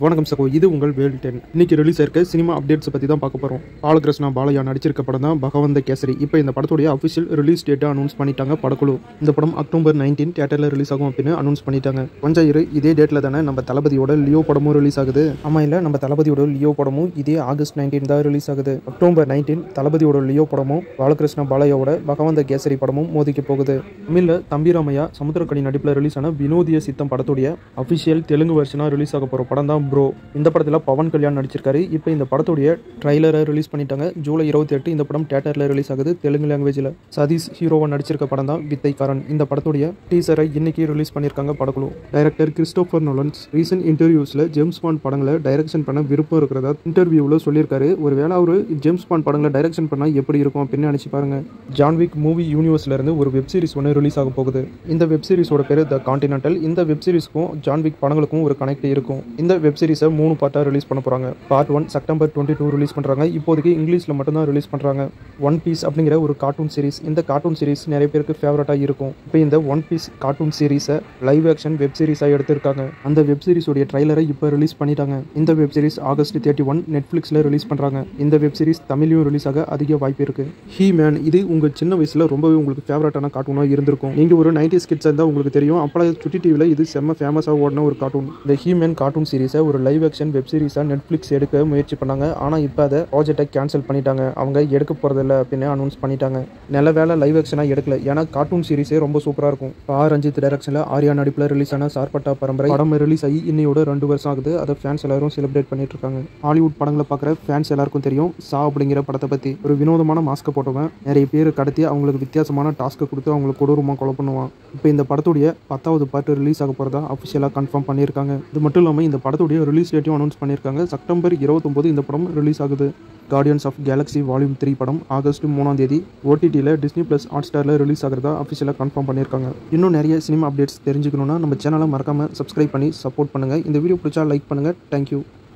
வணக்கம் சகோ இது உங்கள் வேல் டென் இன்னைக்கு ரிலீஸ் ஆயிருக்க சினிமா அப்டேட்ஸ் பற்றி தான் பார்க்க போகிறோம் பாலகிருஷ்ணா பாலையா நடிச்சிருக்க படம் தான் பகவந்த கேசரி இப்போ இந்த படத்துடைய அஃபிஷியல் ரிலீஸ் டேட்டை அனௌன்ஸ் பண்ணிட்டாங்க படக்குழு இந்த படம் அக்டோபர் நைன்டீன் தியேட்டரில் ரிலீஸ் ஆகும் அப்படின்னு அனௌன்ஸ் பண்ணிட்டாங்க கொஞ்சம் இரு இதே டேட்டில் தானே நம்ம தளபதியோட லியோ படமும் ரிலீஸ் ஆகுது ஆமாம் இல்லை நம்ம தளபதியோட லியோ படமும் இதே ஆகஸ்ட் நைன்டீன் தான் ரிலீஸ் ஆகுது அக்டோபர் நைன்டீன் தளபதியோட லியோ படமும் பாலகிருஷ்ணா பாலையாவோட பகவந்த கேசரி படமும் மோதிக்க போகுது தமிழில் தம்பிராமையா சமுத்திரக்கடி நடிப்பில் ரிலீஸ் ஆன வினோதிய சித்தம் படத்துடைய அஃபிஷியல் தெலுங்கு வெர்ஷனாக ரிலீஸ் ஆக போகிற படம் தான் ப்ரோ இந்த படத்தில் பவன் கல்யாண் நடிச்சிருக்காரு இப்போ இந்த படத்துடைய ட்ரைலரை ரிலீஸ் பண்ணிட்டாங்க ஜூலை இருபத்தி எட்டு இந்த படம் தேட்டரில் ரிலீஸ் ஆகுது தெலுங்கு லாங்குவேஜில் சதீஷ் ஹீரோவா நடிச்சிருக்க படம் தான் வித்தைக்காரன் இந்த படத்துடைய டீசரை இன்னைக்கு ரிலீஸ் பண்ணியிருக்காங்க படக்குழு டைரக்டர் கிறிஸ்டோபர் நோலன்ஸ் ரீசன்ட் இன்டர்வியூஸில் ஜேம்ஸ் பாண்ட் படங்களை டைரக்ஷன் பண்ண விருப்பம் இருக்கிறதா இன்டர்வியூவில் சொல்லியிருக்காரு ஒருவேளை அவர் ஜேம்ஸ் பாண்ட் படங்களை டைரக்ஷன் பண்ணால் எப்படி இருக்கும் அப்படின்னு நினச்சி பாருங்க ஜான்விக் மூவி யூனிவர்ஸ்ல இருந்து ஒரு வெப் சீரிஸ் ஒன்று ரிலீஸ் ஆக போகுது இந்த வெப் சீரிஸோட பேர் த கான்டினென்டல் இந்த வெப் சீரிஸ்க்கும் ஜான்விக் படங்களுக்கும் ஒரு கனெக்ட் இருக்கும் இந்த வெப் சீரிஸை மூணு பார்ட்டாக ரிலீஸ் பண்ண போகிறாங்க part one September twenty two release பண்ணுறாங்க இப்போதைக்கு இங்கிலீஷில் மட்டும்தான் ரிலீஸ் பண்ணுறாங்க ஒன் பீஸ் அப்படிங்கிற ஒரு கார்ட்டூன் சீரிஸ் இந்த கார்ட்டூன் சீரிஸ் நிறைய பேருக்கு ஃபேவரட்டாக இருக்கும் இப்போ இந்த ஒன் பீஸ் கார்ட்டூன் சீரிஸை லைவ் ஆக்ஷன் வெப் சீரிஸாக எடுத்திருக்காங்க அந்த வெப் சீரிஸோடைய ட்ரைலரை இப்போ ரிலீஸ் பண்ணிட்டாங்க இந்த web series August thirty one நெட்ஃப்ளிக்ஸில் ரிலீஸ் பண்ணுறாங்க இந்த வெப் சீரிஸ் தமிழ்லையும் ரிலீஸ் ஆக அதிக வாய்ப்பு இருக்கு ஹீ மேன் இது உங்கள் சின்ன வயசில் ரொம்பவே உங்களுக்கு ஃபேவரட்டான கார்ட்டூனாக இருந்திருக்கும் நீங்கள் ஒரு நைன்டி கிட்ஸ் இருந்தால் உங்களுக்கு தெரியும் அப்போ சுட்டி டிவியில் இது செம்ம ஃபேமஸாக ஓடின ஒரு கார்ட்டூன் இந்த ஹீ மேன் கார்ட்டூன் சீரிஸை ஒரு லைவ் ஆக்ஷன் வெப் சீரிஸாக நெட்ஃப்ளிக்ஸ் எடுக்க முயற்சி பண்ணாங்க ஆனால் இப்போ அதை ப்ராஜெக்டை கேன்சல் பண்ணிட்டாங்க அவங்க எடுக்க போகிறதில்ல அப்படின்னு அனௌன்ஸ் பண்ணிட்டாங்க நல்ல வேலை லைவ் ஆக்ஷனாக எடுக்கல ஏன்னா கார்ட்டூன் சீரிஸே ரொம்ப சூப்பராக இருக்கும் இப்போ ஆர் ரஞ்சித் டைரக்ஷனில் ஆர்யா நடிப்பில் ரிலீஸ் ஆன சார்பட்டா பரம்பரை படம் ரிலீஸ் ஆகி இன்னையோட ரெண்டு வருஷம் ஆகுது அதை ஃபேன்ஸ் எல்லாரும் செலிப்ரேட் பண்ணிட்டு இருக்காங்க ஹாலிவுட் படங்களை பார்க்குற ஃபேன்ஸ் எல்லாருக்கும் தெரியும் சா அப்படிங்கிற படத்தை பற்றி ஒரு வினோதமான மாஸ்க்கை போட்டவன் நிறைய பேர் கடத்தி அவங்களுக்கு வித்தியாசமான டாஸ்க்கை கொடுத்து அவங்களுக்கு கொடூரமாக கொலை பண்ணுவான் இப்போ இந்த படத்துடைய பத்தாவது பார்ட் ரிலீஸ் ஆக போகிறதா அஃபிஷியலாக கன்ஃபார்ம் பண்ணியிருக்காங்க இது மட்டும் இல்லாமல் இந்த படத்துடைய ரிலீஸ் டேட்டையும் அனௌன்ஸ் பண்ணியிருக்காங்க செப்டம்பர் இருபத்தொம்போது இந்த படம் ரிலீஸ் ஆகுது Guardians of Galaxy volume three படம் ஆகஸ்ட் மூணாம் தேதி ஓடிடியில் டிஸ்னி ப்ளஸ் ஹாட் ஸ்டாரில் ரிலீஸ் ஆகிறதா அஃபிஷியலாக கன்ஃபார்ம் பண்ணியிருக்காங்க இன்னும் நிறைய சினிமா அப்டேட்ஸ் தெரிஞ்சுக்கணுன்னா நம்ம சேனலை மறக்காமல் சப்ஸ்கிரைப் பண்ணி சப்போர்ட் பண்ணுங்கள் இந்த வீடியோ பிடிச்சா லைக் பண்ணுங்கள் தேங்க்யூ